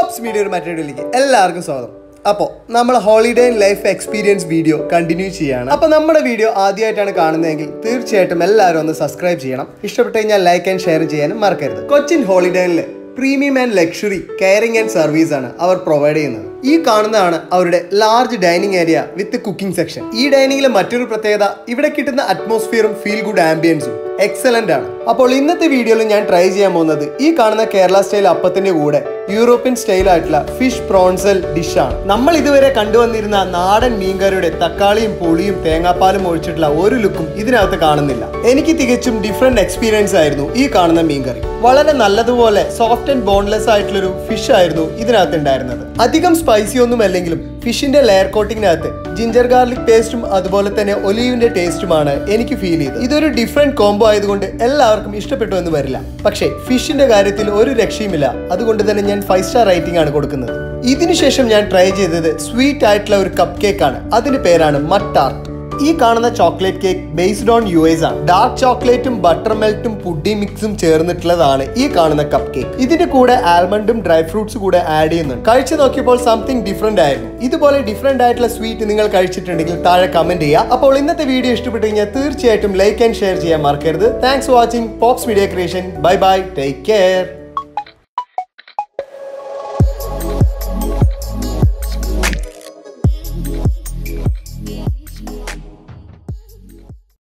pops video മറ്റൊരുലേക്ക് എല്ലാവർക്കും സ്വാഗതം അപ്പോൾ നമ്മൾ holiday life experience video continue ചെയ്യാണ് അപ്പോൾ നമ്മുടെ വീഡിയോ ആദ്യമായിട്ടാണ് കാണുന്നതെങ്കിൽ തീർച്ചയായിട്ടും എല്ലാവരും ഒന്ന് സബ്സ്ക്രൈബ് ചെയ്യണം ഇഷ്ടപ്പെട്ടു കഴിഞ്ഞാൽ ലൈക്ക് ആൻഡ് ഷെയർ ചെയ്യാനും മറക്കരുത് കൊച്ചിൻ ഹോളിഡേയിൽ premium and luxury caring and service ആണ് അവർ പ്രൊവൈഡ് ചെയ്യുന്നത് ഈ കാണുന്നതാണ് അവരുടെ large dining area with cooking section ഈ ഡൈനിങ്ങിലെ മറ്റൊരു പ്രത്യേകത ഇവിടെ കിട്ടുന്ന അറ്റ്മോസ്ഫിയറും ഫീൽ ഗുഡ് ആംബിയൻസും എക്സലന്റ് ആണ് അപ്പോൾ ഇന്നത്തെ വീഡിയോയിൽ ഞാൻ ട്രൈ ചെയ്യാൻ പോകുന്നത് ഈ കാണുന്ന കേരള സ്റ്റൈൽ അപ്പത്തിന്റെ കൂടെ യൂറോപ്യൻ സ്റ്റൈൽ ആയിട്ടുള്ള ഫിഷ് പ്രോൺസൽ ഡിഷാണ് നമ്മൾ ഇതുവരെ കണ്ടുവന്നിരുന്ന നാടൻ മീൻകറിയുടെ തക്കാളിയും പുളിയും തേങ്ങാപ്പാലും ഒഴിച്ചിട്ടുള്ള ഒരു ലുക്കും ഇതിനകത്ത് കാണുന്നില്ല എനിക്ക് തികച്ചും ഡിഫറെന്റ് എക്സ്പീരിയൻസ് ആയിരുന്നു ഈ കാണുന്ന മീൻകറി വളരെ നല്ലതുപോലെ സോഫ്റ്റ് ആൻഡ് ബോൺലെസ് ആയിട്ടുള്ളൊരു ഫിഷ് ആയിരുന്നു ഇതിനകത്ത് ഉണ്ടായിരുന്നത് അധികം സ്പൈസി ഒന്നും അല്ലെങ്കിലും ഫിഷിന്റെ ലെയർ കോട്ടിങ്ങിനകത്ത് ജിഞ്ചർ ഗാർലിക് ടേസ്റ്റും അതുപോലെ തന്നെ ഒലീവിന്റെ ടേസ്റ്റുമാണ് എനിക്ക് ഫീൽ ചെയ്തത് ഇതൊരു ഡിഫറെന്റ് കോംബോ ആയതുകൊണ്ട് എല്ലാവർക്കും ഇഷ്ടപ്പെട്ടു എന്ന് വരില്ല പക്ഷേ ഫിഷിന്റെ കാര്യത്തിൽ ഒരു രക്ഷയുമില്ല അതുകൊണ്ട് തന്നെ ഞാൻ ഫൈവ് സ്റ്റാർ റേറ്റിംഗ് ആണ് കൊടുക്കുന്നത് ഇതിനുശേഷം ഞാൻ ട്രൈ ചെയ്തത് സ്വീറ്റ് ആയിട്ടുള്ള ഒരു കപ്പ് കേക്ക് ആണ് അതിന്റെ പേരാണ് മട്ടാർട്ട് ഈ കാണുന്ന chocolate cake based on U S ആണ് ഡാർക്ക് ചോക്ലേറ്റും ബട്ടർ മെൽറ്റും പുഡി മിക്സും ചേർന്നിട്ടുള്ളതാണ് ഈ കാണുന്ന കപ്പ് കേക്ക് ഇതിന്റെ കൂടെ ആൽമണ്ടും ഡ്രൈ ഫ്രൂട്ട്സ് കൂടെ ആഡ് ചെയ്യുന്നുണ്ട് കഴിച്ചു നോക്കിയപ്പോൾ സംതിങ് ഡിഫറെന്റ് ആയിരുന്നു ഇതുപോലെ ഡിഫറെന്റ് ആയിട്ടുള്ള സ്വീറ്റ് നിങ്ങൾ കഴിച്ചിട്ടുണ്ടെങ്കിൽ താഴെ കമന്റ് ചെയ്യുക അപ്പോൾ ഇന്നത്തെ വീഡിയോ ഇഷ്ടപ്പെട്ടു കഴിഞ്ഞാൽ തീർച്ചയായിട്ടും ലൈക്ക് ആൻഡ് ഷെയർ ചെയ്യാൻ മറക്കരുത് thanks for watching Pops Media Creation bye bye take care